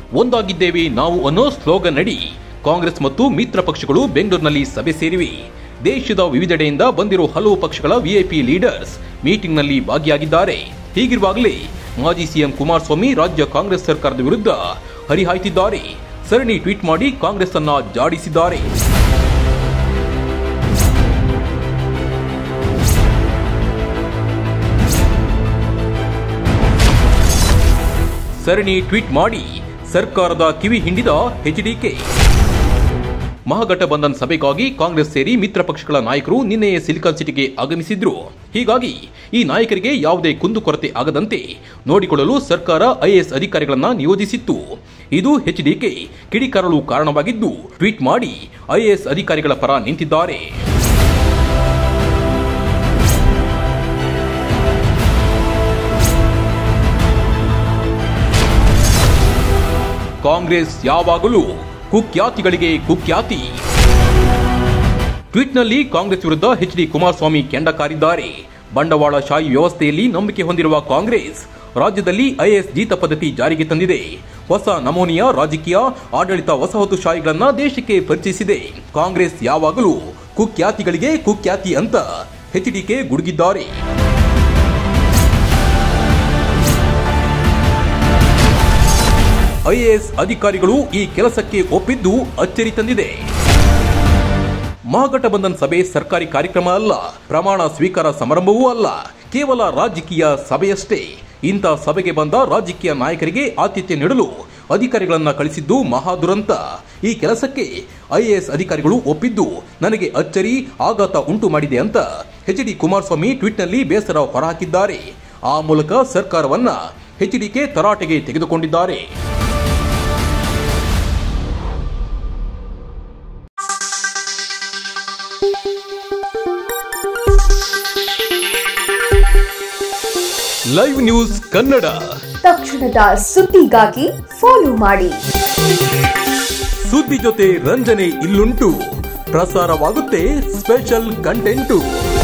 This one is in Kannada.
ಒಂದಾಗಿದ್ದೇವೆ ನಾವು ಅನ್ನೋ ಸ್ಲೋಗನ್ ಅಡಿ ಕಾಂಗ್ರೆಸ್ ಮತ್ತು ಮಿತ್ರ ಪಕ್ಷಗಳು ಬೆಂಗಳೂರಿನಲ್ಲಿ ಸಭೆ ಸೇರಿವೆ ದೇಶದ ವಿವಿಧೆಡೆಯಿಂದ ಬಂದಿರೋ ಹಲವು ಪಕ್ಷಗಳ ವಿಐಪಿ ಲೀಡರ್ಸ್ ಮೀಟಿಂಗ್ನಲ್ಲಿ ಭಾಗಿಯಾಗಿದ್ದಾರೆ ಹೀಗಿರುವಾಗಲೇ ಮಾಜಿ ಸಿಎಂ ಕುಮಾರಸ್ವಾಮಿ ರಾಜ್ಯ ಕಾಂಗ್ರೆಸ್ ಸರ್ಕಾರದ ವಿರುದ್ಧ ಹರಿಹಾಯ್ತಿದ್ದಾರೆ ಸರಣಿ ಟ್ವೀಟ್ ಮಾಡಿ ಕಾಂಗ್ರೆಸ್ ಅನ್ನ ಜಾಡಿಸಿದ್ದಾರೆ ಸರಣಿ ಟ್ವೀಟ್ ಮಾಡಿ ಸರ್ಕಾರದ ಕಿವಿ ಹಿಂಡಿದ ಎಚ್ಡಿಕೆ ಮಹಾಗಠಬಂಧನ್ ಸಭೆಗಾಗಿ ಕಾಂಗ್ರೆಸ್ ಸೇರಿ ಮಿತ್ರ ಪಕ್ಷಗಳ ನಾಯಕರು ನಿನ್ನೆಯೇ ಸಿಲಿಕಾನ್ ಸಿಟಿಗೆ ಆಗಮಿಸಿದ್ರು ಹೀಗಾಗಿ ಈ ನಾಯಕರಿಗೆ ಯಾವುದೇ ಕುಂದುಕೊರತೆ ಆಗದಂತೆ ನೋಡಿಕೊಳ್ಳಲು ಸರ್ಕಾರ ಐಎಎಸ್ ಅಧಿಕಾರಿಗಳನ್ನ ನಿಯೋಜಿಸಿತ್ತು ಇದು ಎಚ್ಡಿಕೆ ಕಿಡಿಕಾರಲು ಕಾರಣವಾಗಿದ್ದು ಟ್ವೀಟ್ ಮಾಡಿ ಐಎಎಸ್ ಅಧಿಕಾರಿಗಳ ಪರ ನಿಂತಿದ್ದಾರೆ ಕಾಂಗ್ರೆಸ್ ಯಾವಾಗಲೂ ಕುಖ್ಯಾತಿಗಳಿಗೆ ಕುಖ್ಯಾತಿ ಟ್ವೀಟ್ನಲ್ಲಿ ಕಾಂಗ್ರೆಸ್ ವಿರುದ್ಧ ಎಚ್ ಡಿ ಕುಮಾರಸ್ವಾಮಿ ಕೆಂಡ ಕಾರಿದ್ದಾರೆ ಬಂಡವಾಳಶಾಹಿ ವ್ಯವಸ್ಥೆಯಲ್ಲಿ ನಂಬಿಕೆ ಹೊಂದಿರುವ ಕಾಂಗ್ರೆಸ್ ರಾಜ್ಯದಲ್ಲಿ ಐಎಎಸ್ ಜೀತ ಪದ್ಧತಿ ಜಾರಿಗೆ ತಂದಿದೆ ಹೊಸ ನಮೂನೆಯ ರಾಜಕೀಯ ಆಡಳಿತ ವಸಾಹತುಶಾಹಿಗಳನ್ನ ದೇಶಕ್ಕೆ ಪರಿಚಯಿಸಿದೆ ಕಾಂಗ್ರೆಸ್ ಯಾವಾಗಲೂ ಕುಖ್ಯಾತಿಗಳಿಗೆ ಕುಖ್ಯಾತಿ ಅಂತ ಎಚ್ಡಿಕೆ ಗುಡುಗಿದ್ದಾರೆ ಐಎಎಸ್ ಅಧಿಕಾರಿಗಳು ಈ ಕೆಲಸಕ್ಕೆ ಒಪ್ಪಿದ್ದು ಅಚ್ಚರಿ ತಂದಿದೆ ಮಹಾಗಠಬಂಧನ್ ಸಭೆ ಸರ್ಕಾರಿ ಕಾರ್ಯಕ್ರಮ ಅಲ್ಲ ಪ್ರಮಾಣ ಸ್ವೀಕಾರ ಸಮಾರಂಭವೂ ಅಲ್ಲ ಕೇವಲ ರಾಜಕೀಯ ಸಭೆಯಷ್ಟೇ ಇಂಥ ಸಭೆಗೆ ಬಂದ ರಾಜಕೀಯ ನಾಯಕರಿಗೆ ಆತಿಥ್ಯ ನೀಡಲು ಅಧಿಕಾರಿಗಳನ್ನ ಕಳಿಸಿದ್ದು ಮಹಾ ದುರಂತ ಈ ಕೆಲಸಕ್ಕೆ ಐಎಎಸ್ ಅಧಿಕಾರಿಗಳು ಒಪ್ಪಿದ್ದು ನನಗೆ ಅಚ್ಚರಿ ಆಘಾತ ಉಂಟು ಮಾಡಿದೆ ಅಂತ ಎಚ್ ಡಿ ಕುಮಾರಸ್ವಾಮಿ ಟ್ವೀಟ್ನಲ್ಲಿ ಬೇಸರ ಹೊರಹಾಕಿದ್ದಾರೆ ಆ ಮೂಲಕ ಸರ್ಕಾರವನ್ನ ಎಚ್ಡಿಕೆ ತರಾಟೆಗೆ ತೆಗೆದುಕೊಂಡಿದ್ದಾರೆ ಲೈವ್ ನ್ಯೂಸ್ ಕನ್ನಡ ತಕ್ಷಣದ ಸುದ್ದಿಗಾಗಿ ಫಾಲೋ ಮಾಡಿ ಸುದ್ದಿ ಜೊತೆ ರಂಜನೆ ಇಲ್ಲುಂಟು ಪ್ರಸಾರವಾಗುತ್ತೆ ಸ್ಪೆಷಲ್ ಕಂಟೆಂಟು